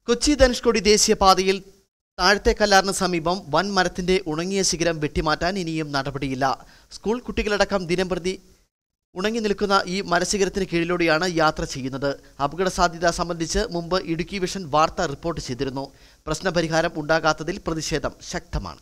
കൊച്ചി ധനുഷ്കോടി ദേശീയപാതയിൽ താഴത്തെ കല്ലാറിന് സമീപം വൻ മരത്തിന്റെ ഉണങ്ങിയ ശിഖരം വെട്ടിമാറ്റാൻ ഇനിയും നടപടിയില്ല സ്കൂൾ കുട്ടികളടക്കം ദിനംപ്രതി ഉണങ്ങി നിൽക്കുന്ന ഈ മരശിഖരത്തിന് കീഴിലൂടെയാണ് യാത്ര ചെയ്യുന്നത് അപകട സാധ്യത സംബന്ധിച്ച് മുമ്പ് ഇടുക്കി വിഷൻ വാർത്ത റിപ്പോർട്ട് ചെയ്തിരുന്നു പ്രശ്നപരിഹാരം ഉണ്ടാകാത്തതിൽ പ്രതിഷേധം ശക്തമാണ്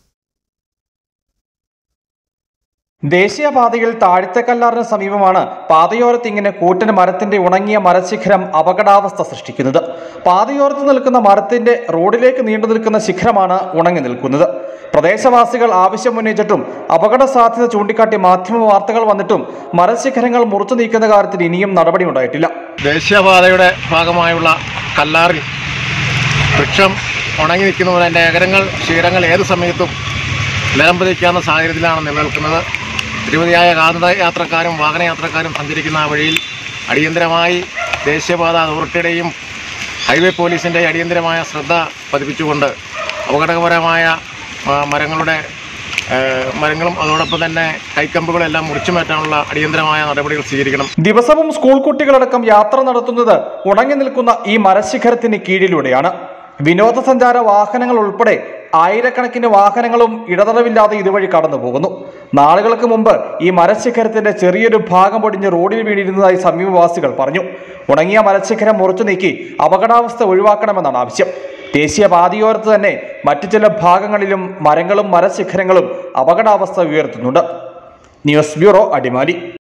ദേശീയപാതയിൽ താഴ്ത്തക്കല്ലാറിന് സമീപമാണ് പാതയോരത്ത് ഇങ്ങനെ കൂറ്റൻ മരത്തിന്റെ ഉണങ്ങിയ മരശിഖരം അപകടാവസ്ഥ സൃഷ്ടിക്കുന്നത് പാതയോരത്ത് നിൽക്കുന്ന മരത്തിന്റെ റോഡിലേക്ക് നീണ്ടു നിൽക്കുന്ന ശിഖരമാണ് ഉണങ്ങി നിൽക്കുന്നത് പ്രദേശവാസികൾ ആവശ്യമുന്നയിച്ചിട്ടും അപകട സാധ്യത ചൂണ്ടിക്കാട്ടി മാധ്യമ വാർത്തകൾ വന്നിട്ടും മരശിഖരങ്ങൾ മുറിച്ചു നീക്കുന്ന കാര്യത്തിൽ ഇനിയും നടപടി ഉണ്ടായിട്ടില്ല ദേശീയപാതയുടെ ഭാഗമായുള്ള കല്ലാറിൽ വൃക്ഷം ഉണങ്ങി നിൽക്കുന്നതിന് അതിൻ്റെ അകരങ്ങൾ ശിഖരങ്ങൾ ഏത് സമയത്തും നിലംപതിക്കാവുന്ന സാഹചര്യത്തിലാണ് നിലനിൽക്കുന്നത് നിരവധിയായ കാന്ത യാത്രക്കാരും വാഹനയാത്രക്കാരും സഞ്ചരിക്കുന്ന ആ വഴിയിൽ അടിയന്തരമായി ദേശീയപാത അതോറിറ്റിയുടെയും ഹൈവേ പോലീസിൻ്റെ അടിയന്തരമായ ശ്രദ്ധ പതിപ്പിച്ചുകൊണ്ട് അപകടകരമായ ആ, മരങ്ങളുടെ ആ, മരങ്ങളും അതോടൊപ്പം തന്നെ കൈക്കമ്പുകളെല്ലാം മുറിച്ചു മാറ്റാനുള്ള അടിയന്തരമായ നടപടികൾ സ്വീകരിക്കണം ദിവസവും സ്കൂൾ കുട്ടികളടക്കം യാത്ര നടത്തുന്നത് ഉണങ്ങി നിൽക്കുന്ന ഈ മരശിഖരത്തിന് കീഴിലൂടെയാണ് വിനോദസഞ്ചാര വാഹനങ്ങൾ ഉൾപ്പെടെ ആയിരക്കണക്കിന് വാഹനങ്ങളും ഇടതടവില്ലാതെ ഇതുവഴി കടന്നു പോകുന്നു നാളുകൾക്ക് മുമ്പ് ഈ മരശിഖരത്തിന്റെ ചെറിയൊരു ഭാഗം പൊടിഞ്ഞ് റോഡിൽ വീണിരുന്നതായി സമീപവാസികൾ പറഞ്ഞു ഉണങ്ങിയ മരശിഖരം മുറിച്ചു നീക്കി അപകടാവസ്ഥ ഒഴിവാക്കണമെന്നാണ് ആവശ്യം ദേശീയ പാതയോരത്ത് തന്നെ മറ്റു ചില ഭാഗങ്ങളിലും മരങ്ങളും മരശിഖരങ്ങളും അപകടാവസ്ഥ ഉയർത്തുന്നുണ്ട് ന്യൂസ് ബ്യൂറോ അടിമാലി